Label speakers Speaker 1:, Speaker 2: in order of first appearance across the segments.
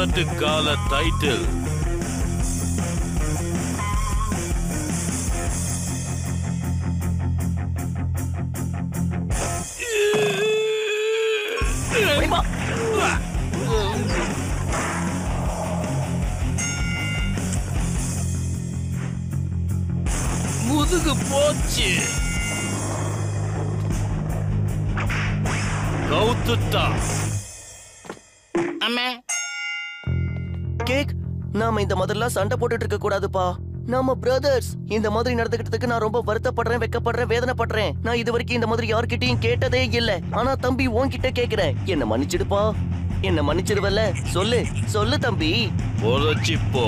Speaker 1: பதினெட்டு கால டைட்டில் முதுகு போச்சு கவுத்துட்டா
Speaker 2: அம்மா
Speaker 3: கேக் நாம இந்த மாதிரிலாம் சண்டை போட்டுட்டு இருக்க கூடாதுப்பா நாம பிரதர்ஸ் இந்த மாதிரி நடந்துக்கிட்டதுக்கு நான் ரொம்ப வருத்தப்படுறேன் வெக்கப்படுறேன் வேதனைப்படுறேன் நான் இது வரைக்கும் இந்த மாதிரி யார்கிட்டயும் கேட்டதே இல்ல ஆனா தம்பி உன்கிட்ட கேக்குறேன் என்ன மன்னிச்சிடுப்பா என்ன மன்னிச்சிடுவல்ல சொல்லு சொல்லு தம்பி
Speaker 1: உரைச்சி போ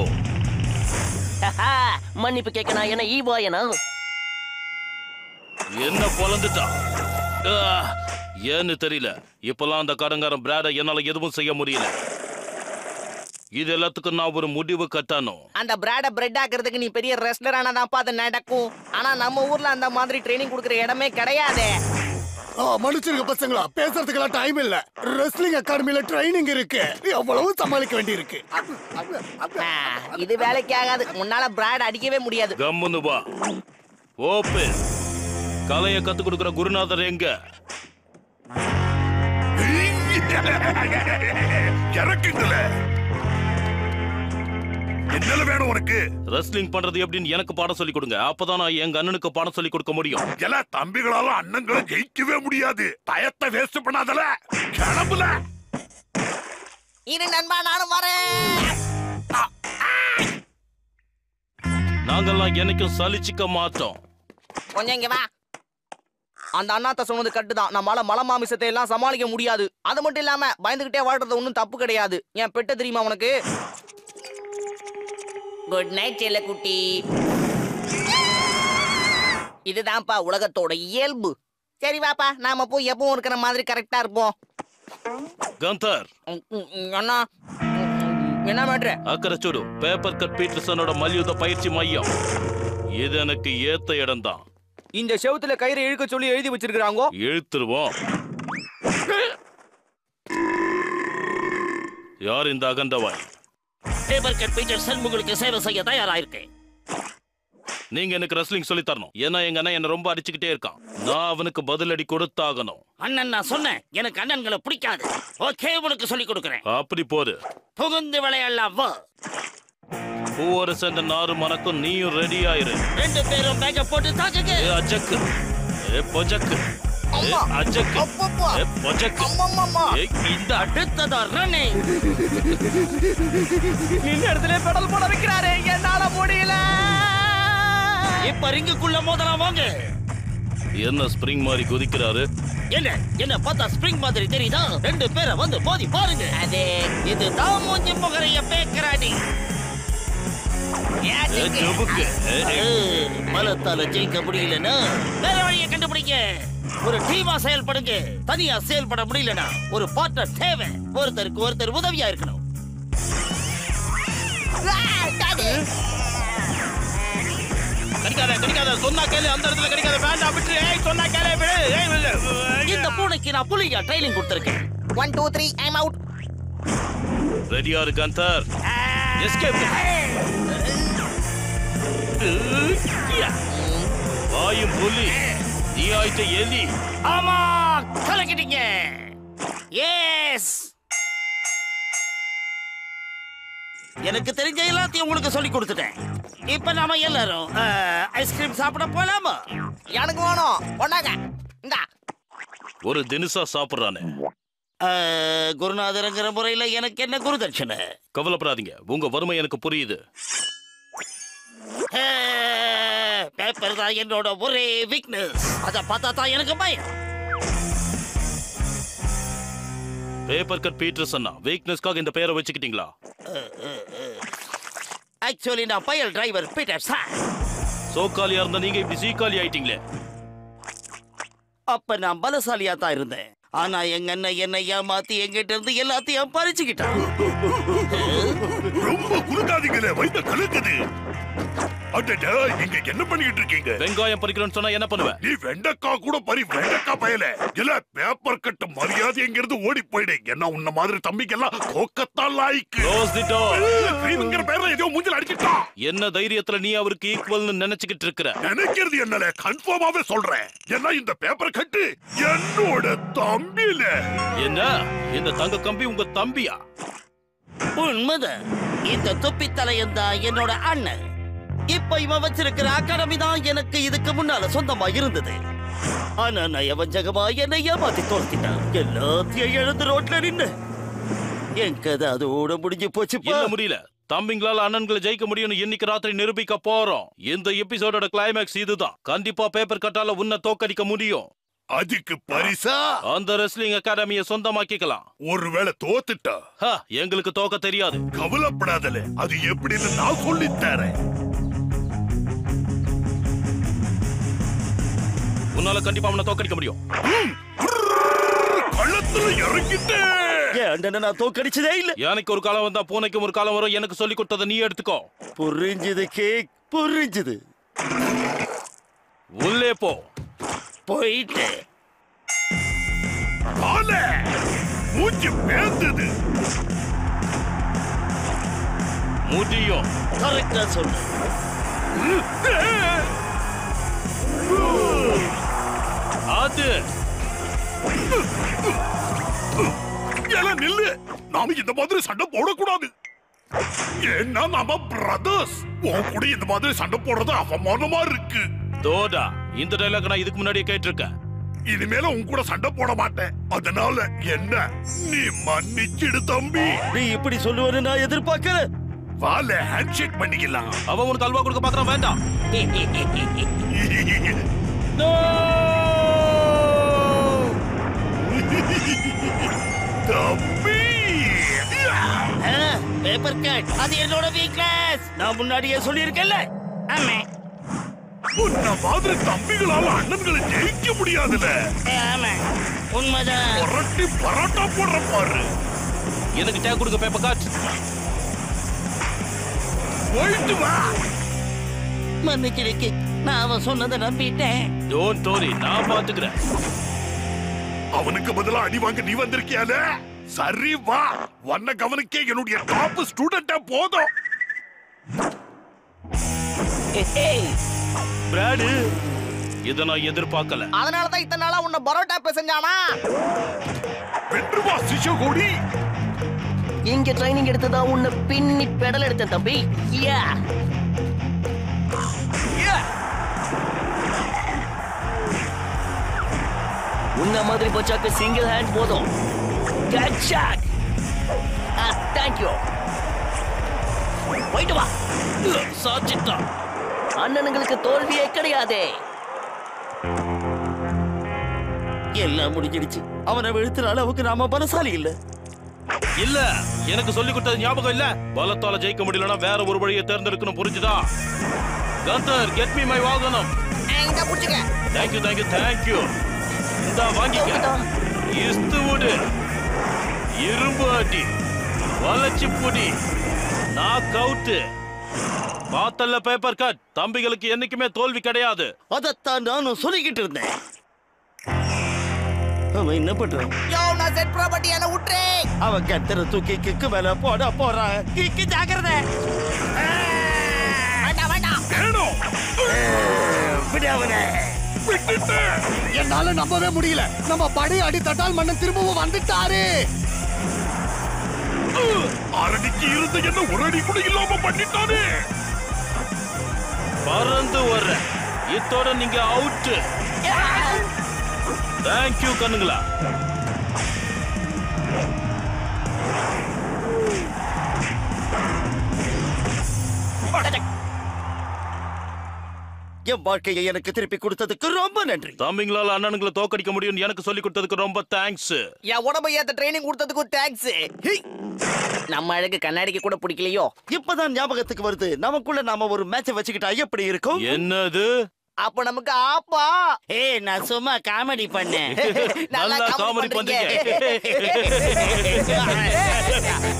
Speaker 3: மன்னிப்பு கேட்க நான் என்ன ஈவாயனா
Speaker 1: என்ன பொழந்துட்டான் ஆ, ஏன்னு தெரியல இப்பெல்லாம் அந்த கடங்காரன் பிராட என்னால எதுவும் செய்ய முடியல இது எல்லாத்துக்கும் நான் ஒரு முடிவு கட்டணும்
Speaker 2: அந்த பிராட பிரெட் ஆக்குறதுக்கு நீ பெரிய ரெஸ்லர் ஆனாதான்ப்பா அது நடக்கும் ஆனா நம்ம ஊர்ல அந்த மாதிரி ட்ரைனிங் கொடுக்குற இடமே கிடையாதே
Speaker 4: ஆ, மன்னிச்சிருங்க பசங்களா பேசுறதுக்கெல்லாம் டைம் இல்ல ரெஸ்லிங் அகாடமில ட்ரைனிங் இருக்கு எவ்வளவு சமாளிக்க வேண்டி இருக்கு
Speaker 2: ஆ, இது வேலைக்கு ஆகாது உன்னால பிராட் அடிக்கவே முடியாது
Speaker 1: கம்முன்னு வா ஓப்பு கலையை கத்து கொடுக்கிற குருநாதர் எங்க
Speaker 5: இறக்குங்கள என்ன வேணும் உனக்கு
Speaker 1: ரெஸ்லிங் பண்றது எப்படின்னு எனக்கு பாடம் சொல்லி கொடுங்க அப்பதான் நான் எங்க அண்ணனுக்கு பாடம் சொல்லி கொடுக்க முடியும்
Speaker 5: எல்லா தம்பிகளாலும் அண்ணங்களும் ஜெயிக்கவே முடியாது பயத்தை வேஸ்ட் பண்ணாதல கிளம்புல
Speaker 2: இரு நண்பா நானும் வரேன்
Speaker 1: நாங்கெல்லாம் என்னைக்கும் சலிச்சுக்க மாட்டோம்
Speaker 2: கொஞ்சம் இங்க வா அந்த அண்ணாத்த சொன்னது கட்டுதான் நம்மளால மலை மாமிசத்தை எல்லாம் சமாளிக்க முடியாது அது மட்டும் இல்லாம பயந்துகிட்டே வாழ்றது ஒன்றும் தப்பு கிடையாது என் பெட்ட தெரியுமா உனக்கு குட் நைட் செல்லக்குட்டி இதுதான்ப்பா உலகத்தோட இயல்பு சரி வாப்பா நாம போய் எப்பவும் இருக்கிற மாதிரி கரெக்டா இருப்போம்
Speaker 1: கந்தர்
Speaker 2: உம், உம், உம், அண்ணா உம், உம், என்ன மேட்ரு
Speaker 1: அக்கரைச்சூடு பேப்பர் கட் பீட்டர்சனோட மல்யுத்த பயிற்சி மையம் இது எனக்கு ஏத்த இடம்தான்
Speaker 2: இந்த செவுத்துல கயிறு இழுக்க சொல்லி எழுதி வச்சிருக்காங்க
Speaker 1: இழுத்துருவோம் யார் இந்த அகண்டவாய்
Speaker 6: பேப்பர் கட் பீட்டர்சன் உங்களுக்கு சேவை செய்ய தயாராயிருக்கேன்
Speaker 1: நீங்க எனக்கு ரெஸ்லிங் சொல்லி தரணும் ஏன்னா எங்க அண்ணன் என்ன ரொம்ப அடிச்சுக்கிட்டே இருக்கான் நான் அவனுக்கு பதிலடி கொடுத்தாகணும்
Speaker 6: அண்ணன் நான் சொன்னேன் எனக்கு அண்ணன்களை பிடிக்காது ஓகே உனக்கு சொல்லி கொடுக்குறேன்
Speaker 1: அப்படி போடு
Speaker 6: புகுந்து விளையாடலாம் வா
Speaker 1: பூவர சென்ற நாறு மணக்கும் நீயும் ரெடி ஆயிரு
Speaker 6: ரெண்டு பேரும் பேக்க போட்டு தாக்குங்க
Speaker 1: ஏ அஜக்கு ஏ பொஜக்கு ஏ
Speaker 2: அம்மா.
Speaker 1: அஜக்கு
Speaker 2: அப்பப்பா.
Speaker 1: ஏ பொஜக்கு
Speaker 2: அம்மம்மம்மா.
Speaker 1: ஏ இந்த
Speaker 6: அடுத்ததா ரன்னிங்
Speaker 2: நின்ன இடத்துல பெடல் போட வைக்கிறாரு என்னால முடியல
Speaker 6: இப்ப ரிங்குக்குள்ள மோதலாம் வாங்க
Speaker 1: என்ன ஸ்ப்ரிங் மாதிரி குதிக்கிறாரு
Speaker 6: என்ன என்ன பார்த்தா ஸ்ப்ரிங் மாதிரி தெரியுதா ரெண்டு பேரை வந்து மோதி பாருங்க
Speaker 2: அது
Speaker 6: இது தான் மூஞ்சி முகரைய பேக்கராடி
Speaker 1: ஏ ஜொபுக்கு ஏ, ஏ,
Speaker 6: பலத்தால ஜெயிக்க முடியலன்னா வேற வழியை கண்டுபிடிங்க ஒரு டீமா செயல்படுங்க தனியா செயல்பட முடியலனா ஒரு பார்ட்னர் தேவை ஒருத்தருக்கு ஒருத்தர் உதவியா இருக்கணும்
Speaker 1: கடிக்காத கடிக்காத சொன்னா கேளு அந்த இடத்துல கடிக்காத வேண்டாம் விட்டு ஏய் சொன்னா கேளு விடு ஏய் விடு.
Speaker 6: இந்த பூனைக்கு நான் புலியா ட்ரைனிங் கொடுத்திருக்கேன்
Speaker 2: one two three I'm out
Speaker 1: ரெடியா இருக்கு அந்தர் எஸ்கேப் வாயும் புலி நீ ஆயிட்ட எலி
Speaker 6: ஆமா கலக்கிட்டீங்க எஸ் எனக்கு தெரிஞ்ச எல்லாத்தையும் உங்களுக்கு சொல்லி கொடுத்துட்டேன் இப்ப நாம எல்லாரும் ஐஸ்கிரீம் சாப்பிட போலாமா
Speaker 2: எனக்கு வேணும் ஒன்னாங்க இந்தா
Speaker 1: ஒரு தினுசா சாப்பிடுறானே
Speaker 6: அஹ், குருநாதருங்கிற முறையில எனக்கு என்ன குருதட்சணை
Speaker 1: கவலைப்படாதீங்க உங்க வறுமை எனக்கு புரியுது
Speaker 6: பேப்பர் தான் என்னோட ஒரே வீக்னஸ் அத பார்த்தா தான் எனக்கு பயம்
Speaker 1: பேப்பர் கட் பீட்டர்சன்னா வீக்னஸ்க்காக இந்த பெயரை வச்சுக்கிட்டீங்களா
Speaker 6: ஆக்சுவலி நான் பயல் டிரைவர் பீட்டர் சார்
Speaker 1: சோக்காலியா இருந்த நீங்க இப்படி சீக்காலி ஆயிட்டீங்களே
Speaker 6: அப்ப நான் பலசாலியா தான் இருந்தேன் ஆனா எங்க அண்ணன் என்னை ஏமாத்தி எங்கிட்ட இருந்து எல்லாத்தையும் பறிச்சுக்கிட்டான்
Speaker 5: ரொம்ப குறுக்காதீங்களே வயிற்று கலக்குது அடடே, நீங்க என்ன பண்ணிக்கிட்டு இருக்கீங்க
Speaker 1: வெங்காயம் பறிக்கிறேன்னு சொன்னா என்ன பண்ணுவ
Speaker 5: நீ வெண்டைக்கா கூட பறி வெண்டைக்கா பயல இல்ல பேப்பர் கட்ட மரியாதை எங்கிருந்து ஓடி போயிடு என்ன உன்ன மாதிரி தம்பிக்கெல்லாம் தோக்கத்தான் லாய்க்கு
Speaker 1: க்ளோஸ் தி டோர்
Speaker 5: கிரீம்ங்கிற பேர்ல ஏதோ மூஞ்சில அடிச்சிட்டான்
Speaker 1: என்ன தைரியத்துல நீ அவருக்கு ஈக்குவல்னு நினைச்சுக்கிட்டு இருக்கிற
Speaker 5: நினைக்கிறது என்னல கன்ஃபார்மாவே சொல்றேன் ஏன்னா இந்த பேப்பர் கட்டு என்னோட தம்பில
Speaker 1: என்ன இந்த தங்க கம்பி உங்க தம்பியா
Speaker 6: உண்மைதான் இந்த தொப்பி தலையன் தான் என்னோட அண்ணன் இப்ப இவன் வச்சிருக்கிற அகாடமி தான் எனக்கு இதுக்கு முன்னால சொந்தமா இருந்தது ஆனா நயவஞ்சகமா என்னை ஏமாத்தி தோர்த்திட்டான் எல்லாத்தையும் எழுந்து ரோட்ல நின்னு என் கதை அதோட முடிஞ்சு போச்சு
Speaker 1: இல்ல முடியல தம்பிங்களால அண்ணன்களை ஜெயிக்க முடியும்னு இன்னைக்கு ராத்திரி நிரூபிக்க போறோம் இந்த எபிசோடோட கிளைமேக்ஸ் இதுதான் கண்டிப்பா பேப்பர் கட்டால உன்னை தோக்கடிக்க முடியும்
Speaker 5: அதுக்கு பரிசா
Speaker 1: அந்த ரெஸ்லிங் அகாடமியை சொந்தமாக்கிக்கலாம்
Speaker 5: ஒருவேளை தோத்துட்டா
Speaker 1: ஹ, எங்களுக்கு தோக்க தெரியாது
Speaker 5: கவலைப்படாதல அது எப்படின்னு நான் சொல்லித் தரேன்
Speaker 1: உன்னால கண்டிப்பா அவனை தோக்கடிக்க முடியும்
Speaker 5: கள்ளத்துல இறங்கிட்டேன்
Speaker 6: என் அண்ணனை நான் தோக்கடிச்சதே இல்ல
Speaker 1: யானைக்கு ஒரு காலம் வந்தா பூனைக்கும் ஒரு காலம் வரும் எனக்கு சொல்லி கொடுத்ததை நீ எடுத்துக்கோ
Speaker 6: புரிஞ்சுது கேக் புரிஞ்சுது
Speaker 1: உள்ளே போ
Speaker 6: போயிட்டு
Speaker 5: ஆல மூச்சு பேந்தது
Speaker 1: முடியும்
Speaker 6: கரெக்டா சொல்லு
Speaker 1: அது
Speaker 5: எல்லாம் நில்லு நாம இந்த மாதிரி சண்டை போடக்கூடாது ஏன்னா நாம பிரதர்ஸ் உன் கூட இந்த மாதிரி சண்டை போடுறது அவமானமா இருக்கு
Speaker 1: தோடா இந்த டைலாக் நான் இதுக்கு முன்னாடியே கேட்டிருக்கேன்
Speaker 5: இனிமேல உன் கூட சண்டை போட மாட்டேன் அதனால என்ன நீ மன்னிச்சிடு தம்பி
Speaker 6: நீ இப்படி சொல்லுவன்னு நான் எதிர்பார்க்கல
Speaker 5: வால ஹேண்ட் ஷேக் பண்ணிக்கலாம்
Speaker 1: அவன் உனக்கு அல்வா கொடுக்க பாக்குறான் வேண்டாம்
Speaker 5: தம்பி
Speaker 6: பேப்பர் கட் அது என்னோட வீக்னஸ் நான் முன்னாடியே சொல்லியிருக்கேன்ல ஆமா
Speaker 5: உன்ன மாதிரி தம்பிகளால அண்ணன்களை ஜெயிக்க முடியாதுல
Speaker 6: ஆமா உண்மைதான்
Speaker 5: புரட்டி பரோட்டா போடுற பாரு
Speaker 1: எனக்கு டேக் கொடுக்க பேப்பர் காட்
Speaker 5: போயிட்டு வா
Speaker 6: மன்னிச்சிருக்கி நான் அவன் சொன்னதை நம்பிட்டேன்
Speaker 1: டோன்ட் டோரி நான் பாத்துக்கிறேன்
Speaker 5: அவனுக்கு பதிலா அடி வாங்க நீ வந்திருக்கியால சரி வா வண்ண கவனிக்க என்னுடைய டாப் ஸ்டூடெண்டா போதும்
Speaker 1: பிராடு இத நான் எதிர்பார்க்கல
Speaker 2: அதனாலதான் இத்தனை நாளா உன்னை பரோட்டா பேசஞ்சானா
Speaker 5: வென்று வா சிஷகோடி
Speaker 3: இங்க ட்ரைனிங் எடுத்ததா உன்னை பின்னி பெடல் எடுத்தேன் தம்பி யா உன்ன மாதிரி பச்சாக்கு சிங்கிள் ஹேண்ட் போதும் கேட் ஷாட் தேங்க்யூ போயிட்டு வா
Speaker 1: சாச்சிட்டான்
Speaker 3: அண்ணனுங்களுக்கு தோல்வியே கிடையாதே
Speaker 6: எல்லாம் முடிஞ்சிடுச்சு அவனை வெளுத்துற அளவுக்கு நாம பலசாலி இல்ல
Speaker 1: இல்ல எனக்கு சொல்லி கொடுத்தது ஞாபகம் இல்ல பலத்தால ஜெயிக்க முடியலன்னா வேற ஒரு வழியை தேர்ந்தெடுக்கணும் புரிஞ்சுதா கந்தர் கெட் மீ மை வாகனம்
Speaker 2: இந்த புடிச்சுக்க
Speaker 1: தேங்க்யூ தேங்க்யூ தேங்க்யூ இந்த வாங்கிக்க இஸ்து விடு இரும்பு அடி வளைச்சு புடி நாக் அவுட் பார்த்தல்ல பேப்பர் கட் தம்பிகளுக்கு என்னைக்குமே தோல்வி கிடையாது
Speaker 6: அதைத்தான் நானும் சொல்லிக்கிட்டு இருந்தேன் அவன் என்ன பண்றான்
Speaker 2: யோ நான் செட் ப்ராப்பர்ட்டி என்ன விட்டுறே
Speaker 6: அவன் கத்தர தூக்கி கிக்கு மேல போட போறான் கிக்கு ஜாக்கிரதை
Speaker 2: வேண்டாம் வேண்டாம்
Speaker 5: வேணும்
Speaker 6: விடு அவனை
Speaker 5: விட்டுட்டேன்
Speaker 4: என்னால நம்பவே முடியல நம்ம படை அடி தட்டால் மன்னன் திரும்பவும் வந்துட்டாரு
Speaker 5: அரடிக்கு இருந்து என்ன ஒரு அடி கூட இல்லாம பண்ணிட்டானே
Speaker 1: பறந்து வர்ற இத்தோட நீங்க அவுட் தேங்க்யூ கண்ணுங்களா
Speaker 6: என் வாழ்க்கையை எனக்கு திருப்பி கொடுத்ததுக்கு ரொம்ப நன்றி
Speaker 1: தம்பிங்களால அண்ணனுங்களை தோக்கடிக்க முடியும்னு எனக்கு சொல்லி கொடுத்ததுக்கு ரொம்ப தேங்க்ஸ்
Speaker 2: என் உடம்பை ஏத்த ட்ரைனிங் கொடுத்ததுக்கு தேங்க்ஸ் நம்ம அழகு கண்ணாடிக்கு கூட பிடிக்கலையோ
Speaker 6: இப்பதான் ஞாபகத்துக்கு வருது நமக்குள்ள நாம ஒரு மேட்ச் வச்சுக்கிட்டா எப்படி இருக்கும்
Speaker 1: என்னது
Speaker 2: அப்ப நமக்கு ஆப்பா
Speaker 6: ஏய் நான் சும்மா காமெடி பண்ணேன்
Speaker 1: நல்லா காமெடி பண்றீங்க
Speaker 2: பண்றீங்க